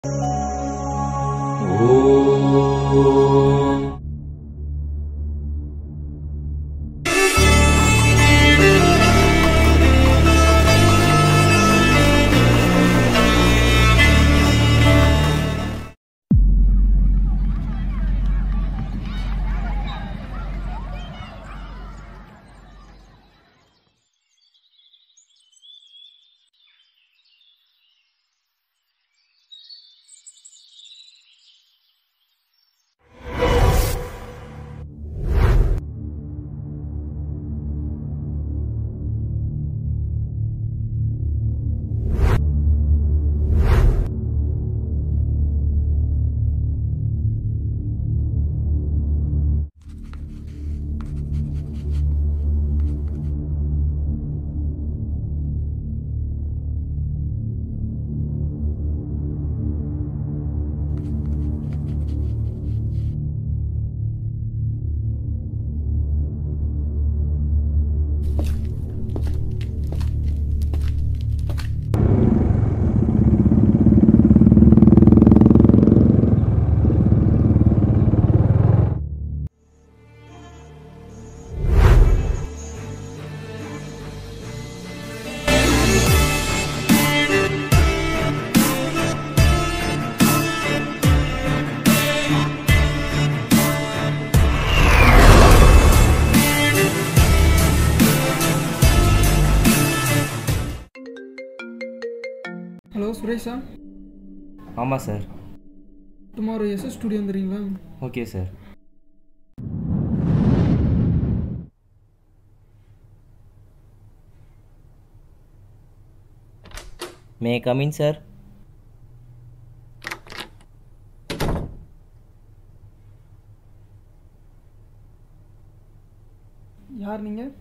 Hello சுரேஷா ஆமாம் sir tomorrow SS studio வந்துடுறீங்களா okay sir may come in sir யார் நீங்கள்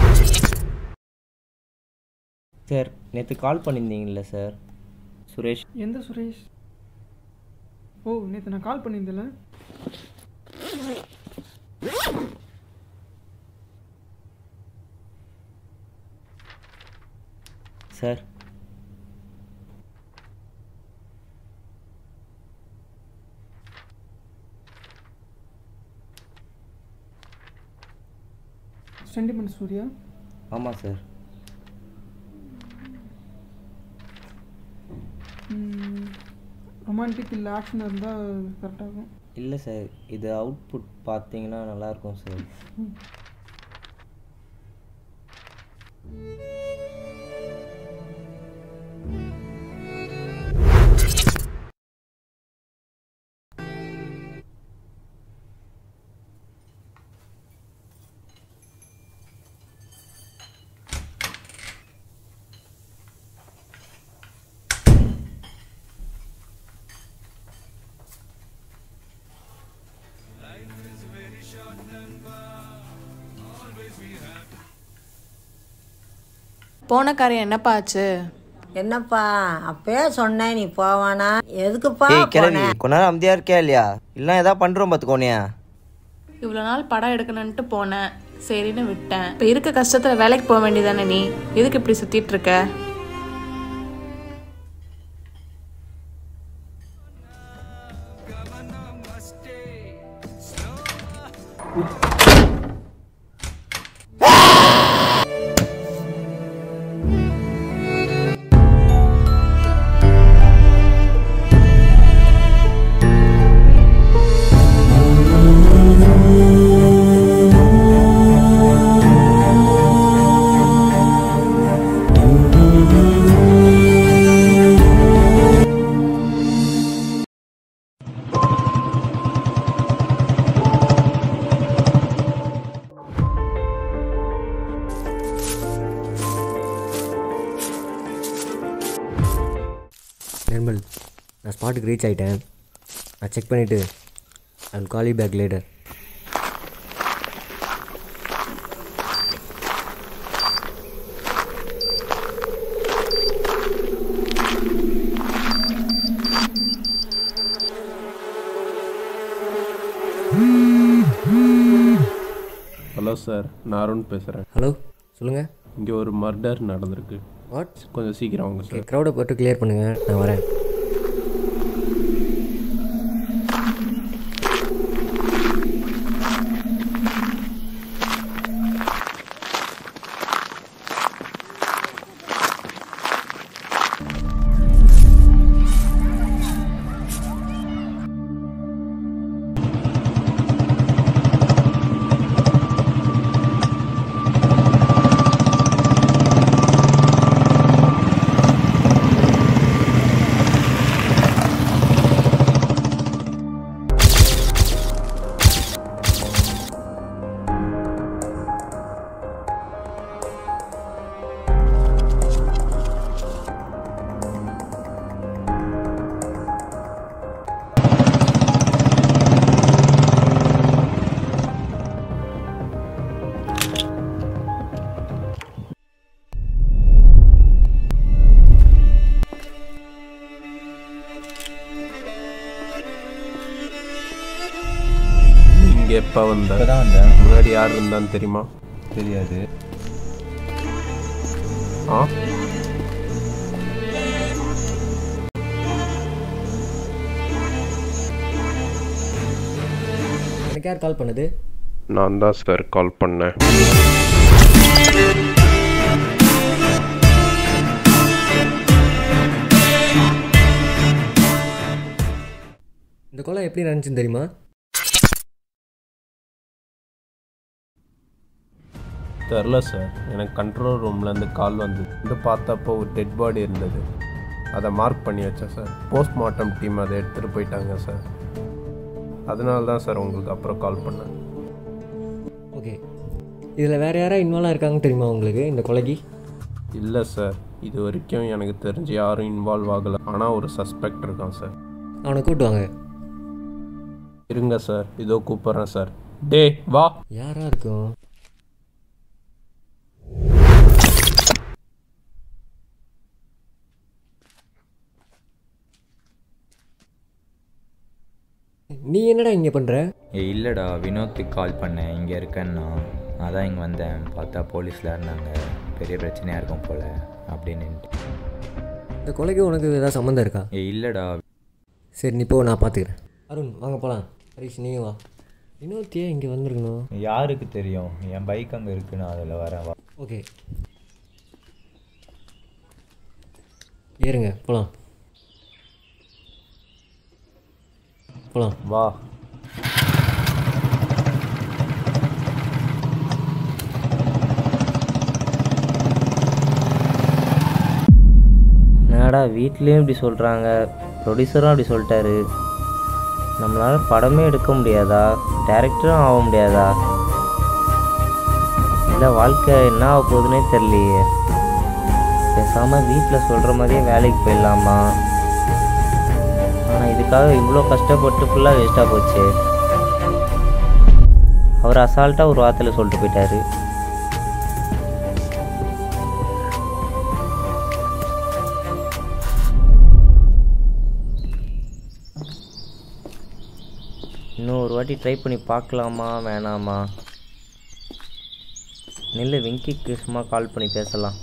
சார் நேற்று கால் பண்ணியிருந்தீங்கல்ல சார் சுரேஷ் எந்த சுரேஷ் ஓ நேற்று நான் கால் பண்ணியிருந்தேன்ல சார் சென்டிமெண்ட் சூர்யா ஆமாம் சார் ரொமான்டிக் இல்லை ஆக்ஷன் இருந்தால் கரெக்டாக இருக்கும் இல்லை சார் இது அவுட்புட் பார்த்தீங்கன்னா நல்லாயிருக்கும் சார் போன காரியம் என்னப்பா ஆச்சு என்னப்பா அப்பயே சொன்னேன் நீ போவானா எதுக்குப்பா ஏய் கிளவி போன கொஞ்ச நேரம் அமைதியாக இருக்கியா இல்லையா இல்லை எதாவது பண்ணுறோம் பார்த்துக்கோனியா இவ்வளோ நாள் படம் எடுக்கணுன்ட்டு போனேன் சரின்னு விட்டேன் இப்போ இருக்க கஷ்டத்தில் வேலைக்கு போக வேண்டியதானே நீ எதுக்கு இப்படி சுற்றிட்டு இருக்க நிர்மல் நான் ஸ்பாட்டுக்கு ரீச் ஆகிட்டேன் நான் செக் பண்ணிவிட்டு I will call you back later hello sir நான் அருண் பேசுகிறேன் ஹலோ சொல்லுங்கள் இங்கே ஒரு மர்டர் நடந்திருக்கு வாட் கொஞ்சம் சீக்கிரம் வாங்க ஓகே சார் க்ரௌடை போட்டு கிளியர் பண்ணுங்கள் நான் வரேன் இங்கே எப்போ வந்த இப்போ தான் வந்தேன் முன்னாடி யார் இருந்தான்னு தெரியுமா தெரியாது ஆ எனக்கு யார் கால் பண்ணுது நான் தான் சார் கால் பண்ணேன் இந்த கொலை எப்படி நடந்துச்சுன்னு தெரியுமா தெரில சார் எனக்கு கண்ட்ரோல் ரூம்லேருந்து கால் வந்தது வந்து பார்த்தப்போ ஒரு டெட் பாடி இருந்தது அதை மார்க் பண்ணி வச்சேன் சார் போஸ்ட்மார்ட்டம் டீம் அதை எடுத்துகிட்டு போயிட்டாங்க சார் அதனால தான் சார் உங்களுக்கு அப்புறம் கால் பண்ணேன் ஓகே இதில் வேறு யாராவது இன்வால்வ் இருக்காங்க தெரியுமா உங்களுக்கு இந்த கொலைக்கு இல்லை சார் இது வரைக்கும் எனக்கு தெரிஞ்சு யாரும் இன்வால்வ் ஆகலை ஆனால் ஒரு சஸ்பெக்ட் இருக்கான் சார் அவனை கூப்பிட்டு வாங்க இருங்க சார் இதோ கூப்பிட்றேன் சார் டே வா யாராக இருக்கும் நீ என்னடா இங்கே பண்ணுற ஏய் இல்லைடா வினோத்துக்கு கால் பண்ணேன் இங்கே இருக்கேன்னா அதான் இங்கே வந்தேன் பார்த்தா போலீஸில் இருந்தாங்க பெரிய பிரச்சனையாக இருக்கும் போல் அப்படின்னுட்டு இந்த கொலைக்கு உனக்கு ஏதாவது சம்மந்தம் இருக்கா ஏய் இல்லைடா சரி நீ போ நான் பார்த்துக்கிறேன் அருண் வாங்க போகலாம் ஹரிஷ் நீயும் வா வினோத்தியே இங்கே வந்திருக்கணும் யாருக்கு தெரியும் என் பைக் அங்கே இருக்கு நான் அதில் வரேன் வா ஓகே ஏறுங்க போகலாம் போகலாம் வா என்னடா வீட்லேயும் இப்படி சொல்கிறாங்க ப்ரொடியூசரும் அப்படி சொல்லிட்டாரு நம்மளால் படமே எடுக்க முடியாதா டேரக்டரும் ஆக முடியாதா இல்லை வாழ்க்கை என்ன ஆக போகுதுன்னே தெரியலையே பேசாமல் வீட்டில் சொல்கிற மாதிரியே வேலைக்கு போயிடலாமா ஆனால் இதுக்காக இவ்வளோ கஷ்டப்பட்டு ஃபுல்லாக வேஸ்ட்டாக போச்சு அவர் அசால்ட்டாக ஒரு வார்த்தையில் சொல்லிட்டு போயிட்டாரு இன்னும் ஒரு வாட்டி ட்ரை பண்ணி பார்க்கலாமா வேணாமா நில்லு வெங்கிக்கு சும்மா கால் பண்ணி பேசலாம்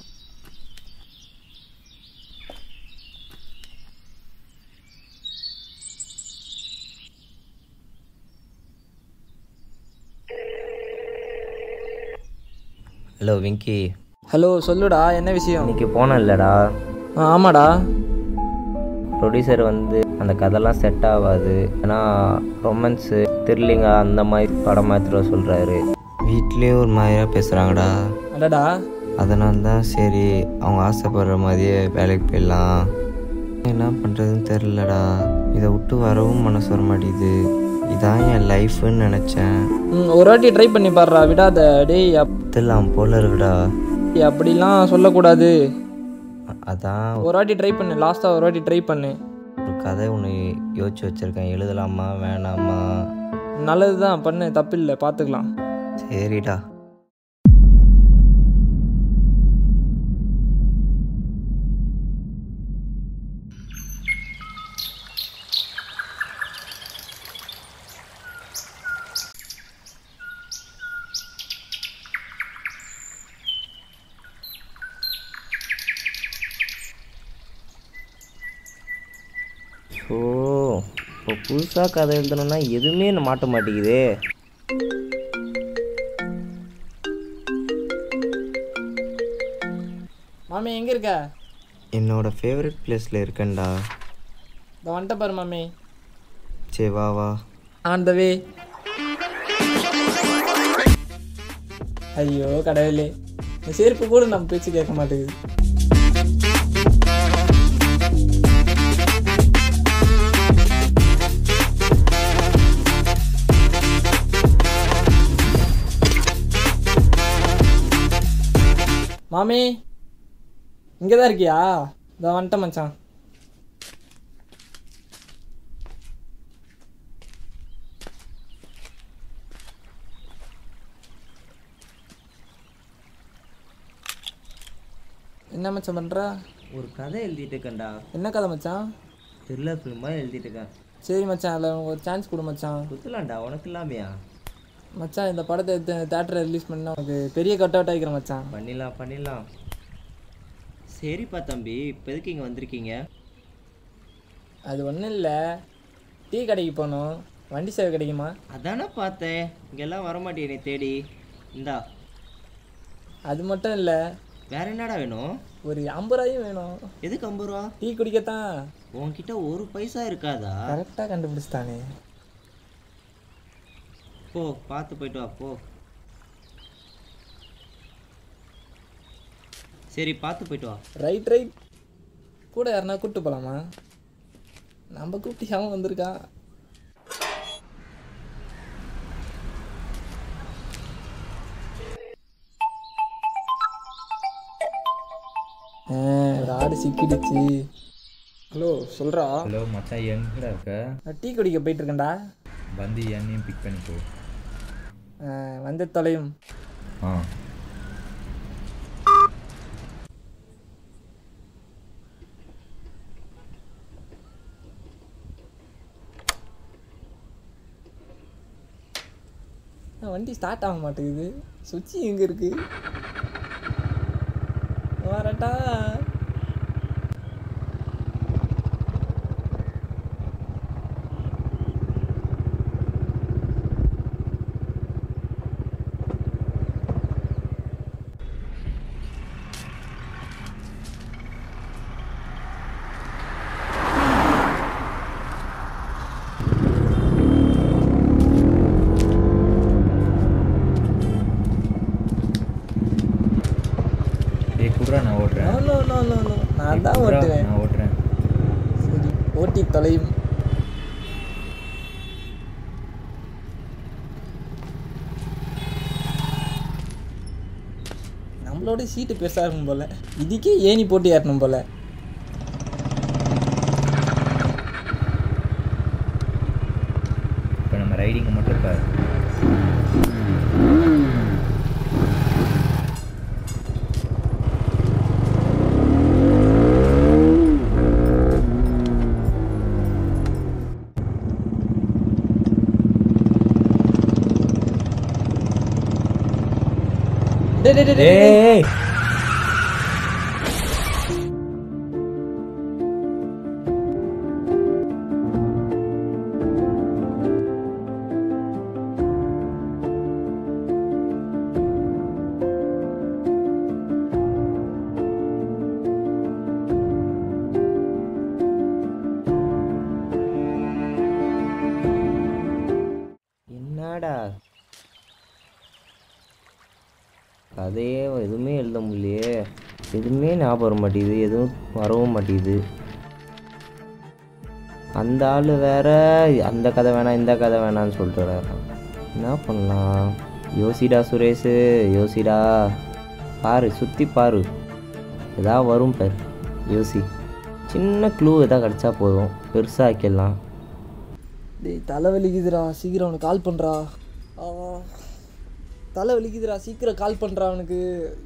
ஹலோ வெங்கி ஹலோ சொல்லுடா என்ன விஷயம் இன்னைக்கு போனேன் இல்லைடா ஆ ஆமாடா ப்ரொடியூசர் வந்து அந்த கதைலாம் செட் ஆகாது ஏன்னா ரொமான்ஸு த்ரில்லிங்காக அந்த மாதிரி படம் எடுத்துகிட்டு வர சொல்கிறாரு வீட்லேயும் ஒரு மாதிரியாக பேசுகிறாங்கடா அடடா அதனால தான் சரி அவங்க ஆசைப்படுற மாதிரியே வேலைக்கு போயிடலாம் என்ன பண்ணுறதுன்னு தெரிலடா இதை விட்டு வரவும் மனசு வர மாட்டேங்குது இதான் என் லைஃப்னு நினச்சேன் ம் ஒரு வாட்டி ட்ரை பண்ணி பாடுறா விடாத டேய் அப்- இதெல்லாம் போல இருக்குடா அப்படிலாம் சொல்லக்கூடாது அ- அதான் ஒரு வாட்டி ட்ரை பண்ணு லாஸ்ட்டாக ஒரு வாட்டி ட்ரை பண்ணு ஒரு கதை ஒன்று யோசிச்சு வச்சுருக்கேன் எழுதலாமா வேணாமா நல்லது தான் பண்ணு தப்பில்லை பார்த்துக்கலாம் சரிடா ஸோ இப்போ புதுசாக கதை எழுதணும்னா எதுவுமே என்ன மாட்ட மாட்டேங்குதே மாமி எங்கே இருக்க என்னோட ஃபேவரட் பிளேஸில் இருக்கேன்டா இந்த வந்துட்ட பாரு மாமி சரி வா வா ஆன் த வே ஐயோ கடவுளே இந்த செருப்பு கூட நம்ம பேச்சு கேட்க மாட்டேங்குது மாமி இங்கே தான் இருக்கியா இந்த வந்துட்டேன் மச்சான் என்ன மச்சான் பண்ணுற ஒரு கதை எழுதிட்டு இருக்கேன்டா என்ன கதை மச்சான் த்ரில்லர் ஃபிலிமாக எழுதிட்டு இருக்கேன் சரி மச்சான் அதில் ஒரு சான்ஸ் கொடு மச்சான் குத்துலாம்டா உனக்கு இல்லாமையா மச்சான் இந்த படத்தை தேட்டரில் ரிலீஸ் பண்ணா உனக்கு பெரிய கட் அவுட் ஆகிக்கிறேன் மச்சான் பண்ணிடலாம் பண்ணிடலாம் சரிப்பா தம்பி இப்போ எதுக்கு இங்கே வந்திருக்கீங்க அது ஒன்றும் இல்லை டீ கடைக்கு போகணும் வண்டி சேவை கிடைக்குமா அதானே பார்த்தேன் இங்கெல்லாம் வரமாட்டேனே தேடி இந்தா அது மட்டும் இல்லை வேற என்னடா வேணும் ஒரு ஐம்பது ரூபாயும் வேணும் எதுக்கு ஐம்பது ரூபா டீ குடிக்கத்தான் உன்கிட்ட ஒரு பைசா இருக்காதா கரெக்டாக கண்டுபிடிச்சிட்டானே போ பார்த்து போயிட்டு வா போ சரி பார்த்து போயிட்டு வா ரைட் ரைட் கூட யாருனா கூப்பிட்டு போகலாமா நம்ம கூப்பிட்டு அவன் வந்திருக்கான் ஆ, ஒரு ஆடு சிக்கிடுச்சு ஹலோ சொல்கிறா ஹலோ மச்சான் எங்கடா இருக்க நான் டீ குடிக்க போயிட்டு இருக்கேன்டா வந்து என்னையும் பிக் பண்ணிக்கோ ஆ, வந்து தொலையும் ஆ ஆ, வண்டி ஸ்டார்ட் ஆக மாட்டேங்குது சுவிட்ச் எங்கே இருக்கு வரட்டா ஏய் குட்ரா நான் நோ ஓட்டுறேன் நோ நோ நோ நோ நான் தான் குட்ரா, ஓட்டுவேன் நான் ஓட்டுறேன் சரி ஓட்டி தொலையும் நம்மளோட சீட்டு பெருசாக இருக்கும் போல இதுக்கே ஏணி போட்டு ஏறணும் போல இப்போ நம்ம ரைடிங்கை மட்டும் பாரு டேய் டேய், டேய், டேய், டேய். ஏய் என்னடா கதையே எதுவுமே எழுத முடியலையே எதுவுமே ஞாபகம் வர மாட்டேங்குது எதுவும் வரவும் மாட்டேங்குது அந்த ஆள் வேற அந்த கதை வேணாம் இந்த கதை வேணாம்னு சொல்லிட்டு வர்றான். என்ன பண்ணலாம் யோசிடா சுரேஷு யோசிடா பாரு சுற்றி பாரு எதா வரும் பேர் யோசி சின்ன க்ளூ எதாவது கிடச்சா போதும் பெருசாக ஆக்கிடலாம் டேய் தலை வலிக்குதுடா சீக்கிரம் அவனுக்கு கால் பண்ணுறா தலை வலிக்குதுடா சீக்கிரம் கால் பண்ணுறா அவனுக்கு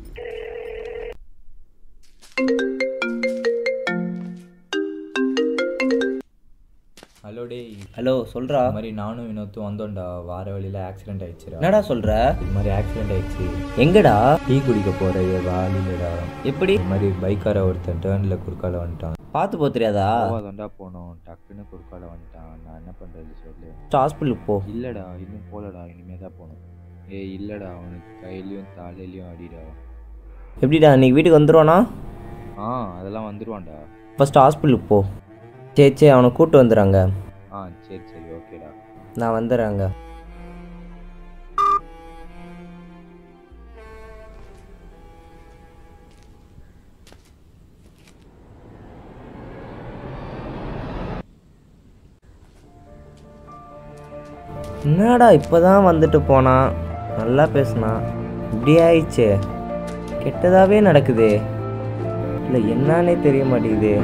ஹலோ டேய் ஹலோ சொல்கிறா இது மாதிரி நானும் வினோத்தும் வந்தோம்டா வார வழியில் ஆக்சிடென்ட் ஆயிடுச்சுடா என்னடா சொல்கிற இது மாதிரி ஆக்சிடென்ட் ஆயிடுச்சு எங்கடா டீ குடிக்க போகிற வாலிலடா எப்படி இது மாதிரி பைக்கார ஒருத்தன் டேர்னில் குறுக்கால வந்துட்டான் பார்த்து போ தெரியாதா தாண்டா போனோம் டக்குன்னு குறுக்கால வந்துட்டான் நான் என்ன பண்ணுறது சொல்லு ஹாஸ்பிட்டலுக்கு போ இல்லைடா இன்னும் போகலடா இனிமே தான் போகணும் ஏய் இல்லைடா அவனுக்கு கையிலையும் தலையிலையும் அடிடா எப்படிடா இன்னைக்கு வீட்டுக்கு வந்துடுவானா ஆ அதெல்லாம் வந்துடுவான்டா ஃபஸ்ட்டு ஹாஸ்பிட்டலுக்கு போ சரி சரி அவனை கூப்பிட்டு வந்துடுறாங்க ஆ சரி சரி ஓகேடா நான் வந்துடுறேங்க என்னடா இப்போதான் வந்துட்டு போனான் நல்லா பேசுனான் இப்படி ஆயிடுச்சே கெட்டதாவே நடக்குதே இல்லை என்னன்னே தெரிய மாட்டேங்குதே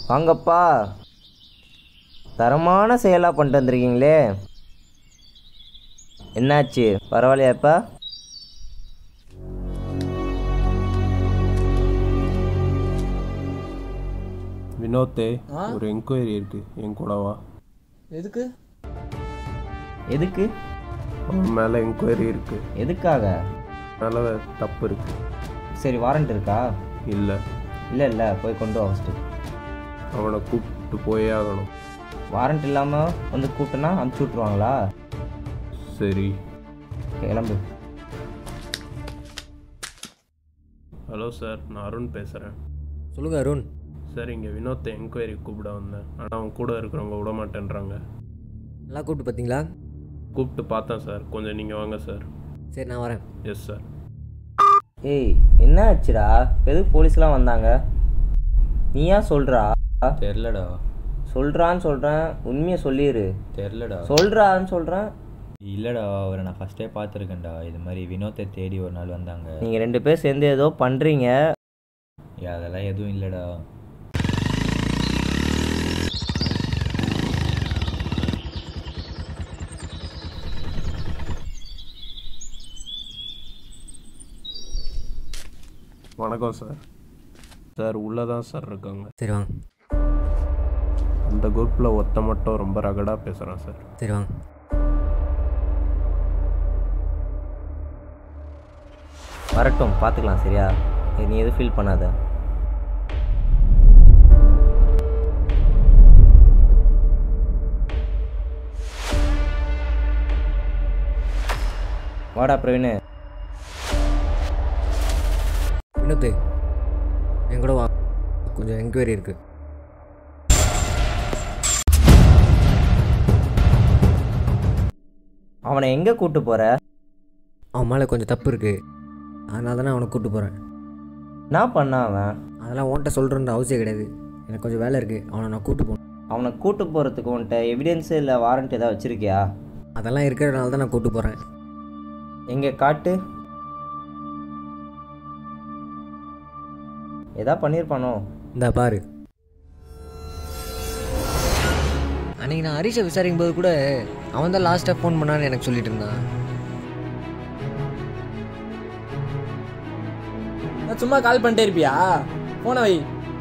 வாங்கப்பா தரமான செயலாக பண்ணிட்டு வந்திருக்கீங்களே என்னாச்சு பரவாயில்லையாப்பா வினோத்தே ஆ? ஒரு என்கொயரி இருக்கு என் கூட வா எதுக்கு எதுக்கு அவன் மேலே என்கொயரி இருக்கு எதுக்காக மேலே தப்பு இருக்கு சரி வாரண்ட் இருக்கா இல்லை இல்லை இல்லை போய் கொண்டு வா ஃபஸ்ட்டு அவனை கூப்பிட்டு போயே ஆகணும் வாரண்ட் இல்லாமல் வந்து கூப்பிட்டனா அனுப்பிச்சி விட்ருவாங்களா சரி கிளம்பு ஹலோ சார் நான் அருண் பேசுகிறேன் சொல்லுங்கள் அருண் சார் இங்கே வினோத்தை என்கொயரி கூப்பிட வந்தேன் ஆனால் அவன் கூட இருக்கிறவங்க விட மாட்டேன்றாங்க நல்லா கூப்பிட்டு பார்த்தீங்களா கூப்பிட்டு பார்த்தேன் சார் கொஞ்சம் நீங்கள் வாங்க சார் சரி நான் வரேன் எஸ் சார் ஏய் என்ன ஆச்சுடா எதுக்கு போலீஸ்லாம் வந்தாங்க நீயா சொல்கிறா தெரிலடா சொல்கிறான்னு சொல்கிறேன் உண்மையை சொல்லிடு தெரிலடா சொல்கிறான்னு சொல்கிறேன் இல்லைடா அவரை நான் ஃபஸ்ட்டே பார்த்துருக்கேன்டா இது மாதிரி வினோத்தை தேடி ஒரு நாள் வந்தாங்க நீங்கள் ரெண்டு பேர் சேர்ந்து ஏதோ பண்ணுறீங்க ஏய், அதெல்லாம் எதுவும் இல்லைடா வணக்கம் சார் சார் உள்ளே தான் சார் இருக்காங்க சரி வாங்க அந்த குரூப்பில் ஒருத்த மட்டும் ரொம்ப ரகடாக பேசுகிறான் சார் சரி வாங்க வரட்டும் பார்த்துக்கலாம் சரியா ஏய், நீ எதுவும் ஃபீல் பண்ணாத வாடா பிரவீனு வினோத்து என் கூட வா கொஞ்சம் என்கொயரி இருக்குது அவனை எங்கே கூட்டு போகிற அவன் மேலே கொஞ்சம் தப்பு இருக்குது அதனால தானே அவனை கூப்பிட்டு போகிறேன் என்ன பண்ண அவன் அதெல்லாம் உன்கிட்ட சொல்கிறன்ற அவசியம் கிடையாது எனக்கு கொஞ்சம் வேலை இருக்குது அவனை நான் கூப்பிட்டு போகணும் அவனை கூட்டு போகிறதுக்கு உன்கிட்ட எவிடன்ஸு இல்லை வாரண்ட் ஏதாவது வச்சுருக்கியா அதெல்லாம் இருக்கிறதுனால தான் நான் கூப்பிட்டு போகிறேன் எங்கே காட்டு எதா பண்ணியிருப்பானோ இந்த பாரு அன்னைக்கு நான் ஹரிஷை விசாரிக்கும் போது கூட அவன் தான் லாஸ்ட்டாக ஃபோன் பண்ணான்னு எனக்கு சொல்லிட்டு இருந்தான் நான் சும்மா கால் பண்ணிட்டே இருப்பியா போன வை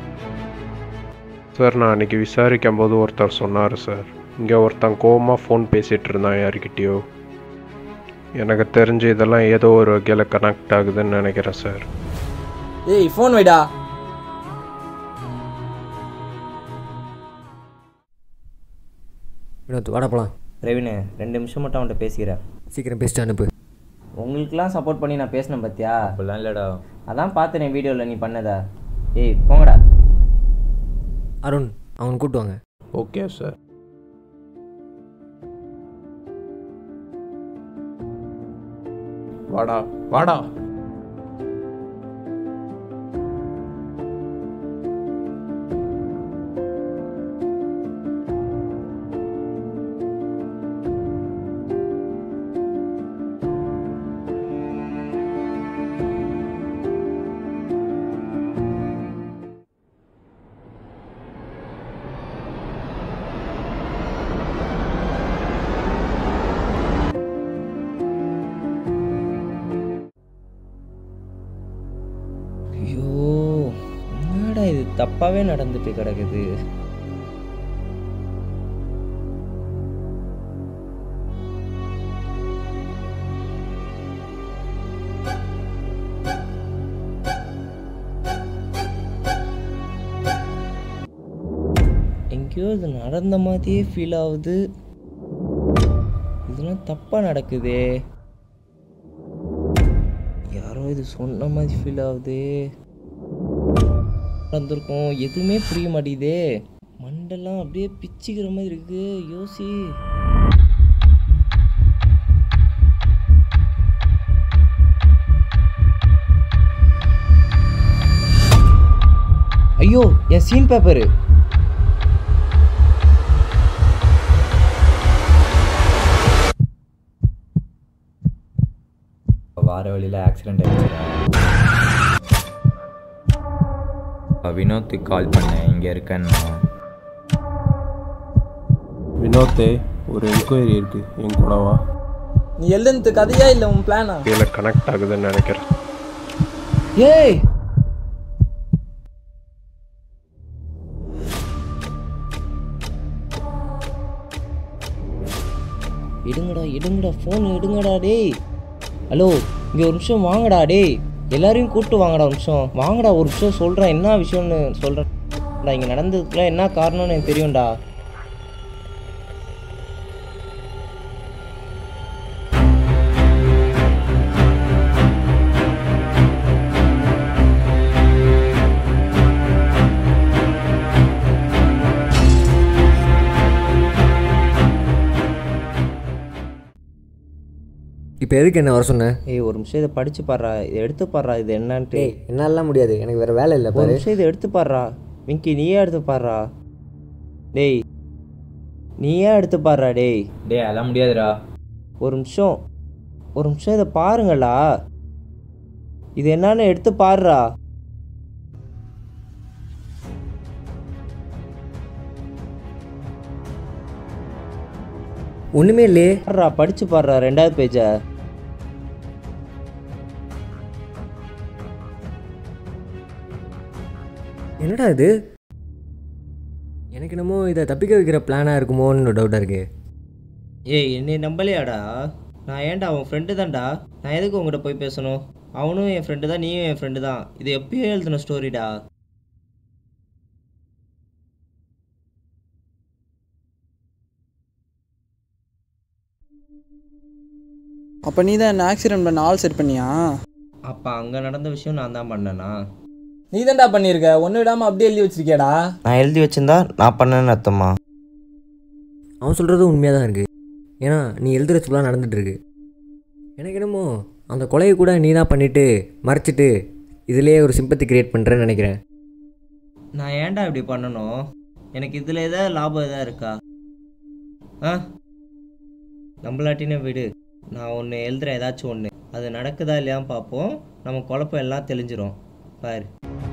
சார் நான் அன்றைக்கி விசாரிக்கும் போது ஒருத்தர் சொன்னார் சார் இங்கே ஒருத்தன் கோவமாக ஃபோன் பேசிகிட்டு இருந்தான் யார்கிட்டயோ எனக்கு தெரிஞ்சு இதெல்லாம் ஏதோ ஒரு வகையில் கனெக்ட் ஆகுதுன்னு நினைக்கிறேன் சார் ஏய் ஃபோன் வைடா வினோத் வாடா போகலாம் பிரவீனு ரெண்டு நிமிஷம் மட்டும் அவன்கிட்ட பேசிக்கிறேன் சீக்கிரம் பேசிட்டு அனுப்பு உங்களுக்குலாம் சப்போர்ட் பண்ணி நான் பேசினேன் பார்த்தியா அப்படிலாம் இல்லைடா அதான் பார்த்தேன் வீடியோவில் நீ பண்ணதா ஏய் போங்கடா அருண் அவன் கூப்பிட்டு வாங்க ஓகே சார் வாடா வாடா ஐயோ என்னடா இது தப்பாகவே நடந்துட்டு கிடக்குது எங்கேயோ இது நடந்த மாதிரியே ஃபீல் ஆகுது இதெல்லாம் தப்பாக நடக்குதே யாரோ இது சொன்ன மாதிரி ஃபீல் ஆகுது நடந்திருக்கும் எதுவுமே புரிய மாட்டேங்குதே மண்டெல்லாம் அப்படியே பிச்சுக்கிற மாதிரி இருக்கு யோசி ஐயோ என் சீன் பேப்பரு வார வழியில் ஆக்சிடென்ட் ஆயிடுச்சுடா வினோத்துக்கு கால் பண்ணேன் இங்கே இருக்கேன்னா வினோத்தே ஒரு என்கொயரி இருக்கு என் கூட வா நீ எழுதுனது கதையா இல்லை உன் பிளானா இதில் கனெக்ட் ஆகுதுன்னு நினைக்கிறேன் ஏய் எடுங்கடா எடுங்கடா ஃபோன் எடுங்கடா டேய் ஹலோ இங்கே ஒரு நிமிஷம் வாங்கடா டேய் எல்லாரையும் கூப்பிட்டு வாங்கடா ஒரு நிமிஷம் வாங்கடா ஒரு நிமிஷம் சொல்கிறேன் என்ன விஷயம்னு சொல்கிறேன் இங்கே நடந்ததுக்குலாம் என்ன காரணம்னு எனக்கு தெரியும்டா இப்போ எதுக்கு என்ன வர சொன்னேன் ஏய் ஒரு நிமிஷம் இதை படிச்சு பாடுறா இதை எடுத்து பாடுறா இது என்னன்ட்டு டேய் என்னாலாம் முடியாது எனக்கு வேறு வேலை இல்லை ஒரு பாரு நிமிஷம் இதை எடுத்து பாடுறா விங்கி நீயே எடுத்து பாடுறா டேய் நீயே எடுத்து பாடுறா டேய் டேய் அதெல்லாம் முடியாதுடா ஒரு நிமிஷம் ஒரு நிமிஷம் இதை பாருங்களா இது என்னன்னு எடுத்து பாருடா ஒன்றுமே இல்லையே பாடுறா படிச்சு பாடுறா ரெண்டாவது பேஜை என்னடா இது எனக்கு என்னமோ இதை தப்பிக்க வைக்கிற பிளானாக இருக்குமோன்னு டவுட்டாக இருக்கு ஏய் என்னை நம்பலையாடா நான் ஏன்டா அவன் ஃப்ரெண்டு தான்டா நான் எதுக்கு உங்ககிட்ட போய் பேசணும் அவனும் என் ஃப்ரெண்டு தான் நீயும் என் ஃப்ரெண்டு தான் இது எப்பயோ எழுதின ஸ்டோரிடா அப்போ நீ தான் என்ன ஆக்சிடென்ட் பண்ண ஆள் செட் பண்ணியா அப்போ அங்கே நடந்த விஷயம் நான் தான் பண்ணேனா நீ தான்டா பண்ணியிருக்க ஒன்று விடாமல் அப்படியே எழுதி வச்சிருக்கியாடா நான் எழுதி வச்சிருந்தா நான் பண்ணேன்னு அர்த்தமா அவன் சொல்கிறதும் உண்மையாக தான் இருக்குது ஏன்னா நீ எழுதுறது ஃபுல்லாக நடந்துகிட்ருக்கு எனக்கு என்னமோ அந்த கொலையை கூட நீ தான் பண்ணிவிட்டு மறைச்சிட்டு இதிலே ஒரு சிம்பத்தி கிரியேட் பண்ணுறேன்னு நினைக்கிறேன் நான் ஏன்டா இப்படி பண்ணணும் எனக்கு இதில் ஏதாவது லாபம் எதாவது இருக்கா ஆ நம்மளாட்டினே விடு நான் ஒன்று எழுதுறேன் ஏதாச்சும் ஒன்று அது நடக்குதா இல்லையான்னு பார்ப்போம் நம்ம குழப்பம் எல்லாம் தெளிஞ்சிரும் பாரு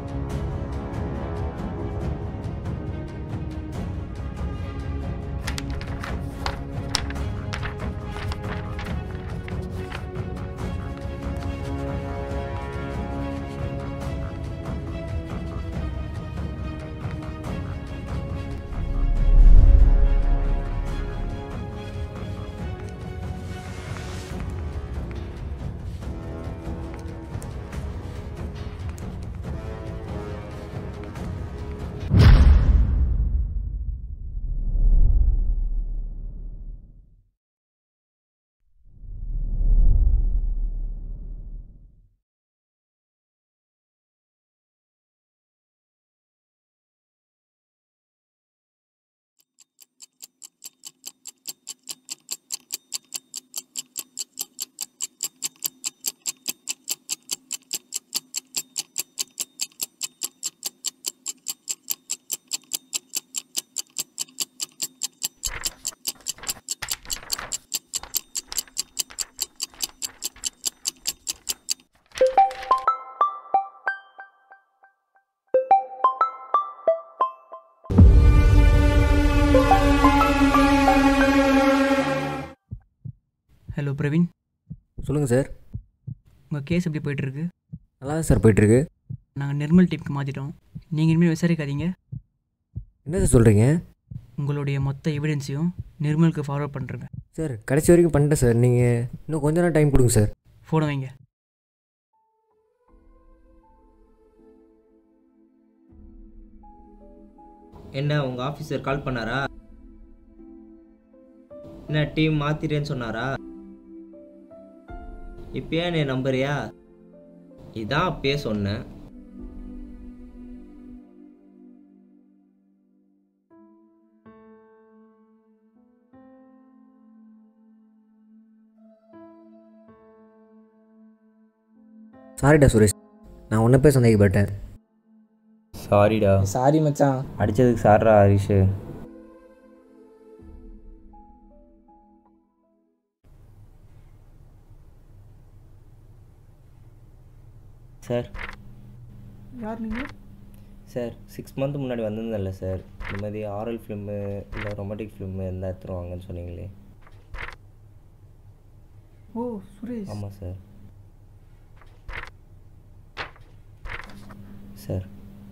ஹலோ பிரவீன் சொல்லுங்கள் சார் உங்கள் கேஸ் எப்படி போயிட்டுருக்கு நல்லா தான் சார் போயிட்டுருக்கு நாங்கள் நிர்மல் டீமுக்கு மாற்றிட்டோம் நீங்கள் இனிமேல் விசாரிக்காதீங்க என்ன சார் சொல்கிறீங்க உங்களுடைய மொத்த எவிடன்ஸையும் நிர்மலுக்கு ஃபார்வர்ட் பண்ணுறேங்க சார் கடைசி வரைக்கும் பண்ணிட்டேன் சார் நீங்கள் இன்னும் கொஞ்ச நேரம் டைம் கொடுங்க சார் ஃபோனை வைங்க என்ன உங்கள் ஆஃபீஸர் கால் பண்ணாரா என்ன டீம் மாத்திரேன்னு சொன்னாரா இப்பயே நீ நம்புறியா இதான் அப்பயே சொன்னேன் சாரிடா சுரேஷ் நான் உன்னை போய் சந்தேகப்பட்டேன் சாரிடா சாரி மச்சான் அடித்ததுக்கு சார்ரா ஹரிஷு சார் யார் நீங்கள் சார் சிக்ஸ் மந்த் முன்னாடி வந்திருந்தேன்ல சார் இந்த மாதிரி ஆரல் ஃபிலிம்மு இல்லை ரொமாட்டிக் ஃபிலிம்மு இருந்தால் எடுத்துகிட்டு வாங்கன்னு சொன்னீங்களே ஓ சுரேஷ் ஆமாம் சார் சார்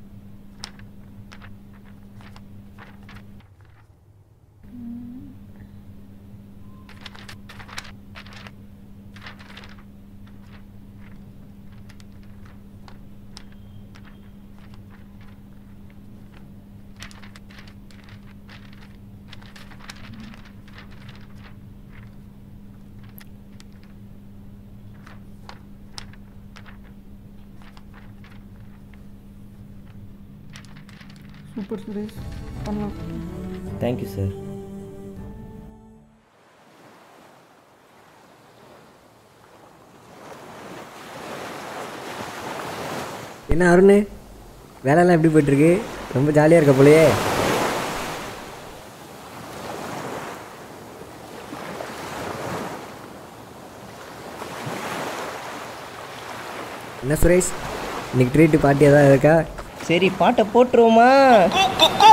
சூப்பர் சுரேஷ் பண்ணலாம் தேங்க்யூ சார் என்ன அருண் வேலையெல்லாம் எப்படி போயிட்டுருக்கு ரொம்ப ஜாலியாக இருக்க போலயே என்ன சுரேஷ் இன்னைக்கு ட்ரீட்டு பார்ட்டி ஏதாவது இருக்கா சரி பாட்டை போட்டுருவோமா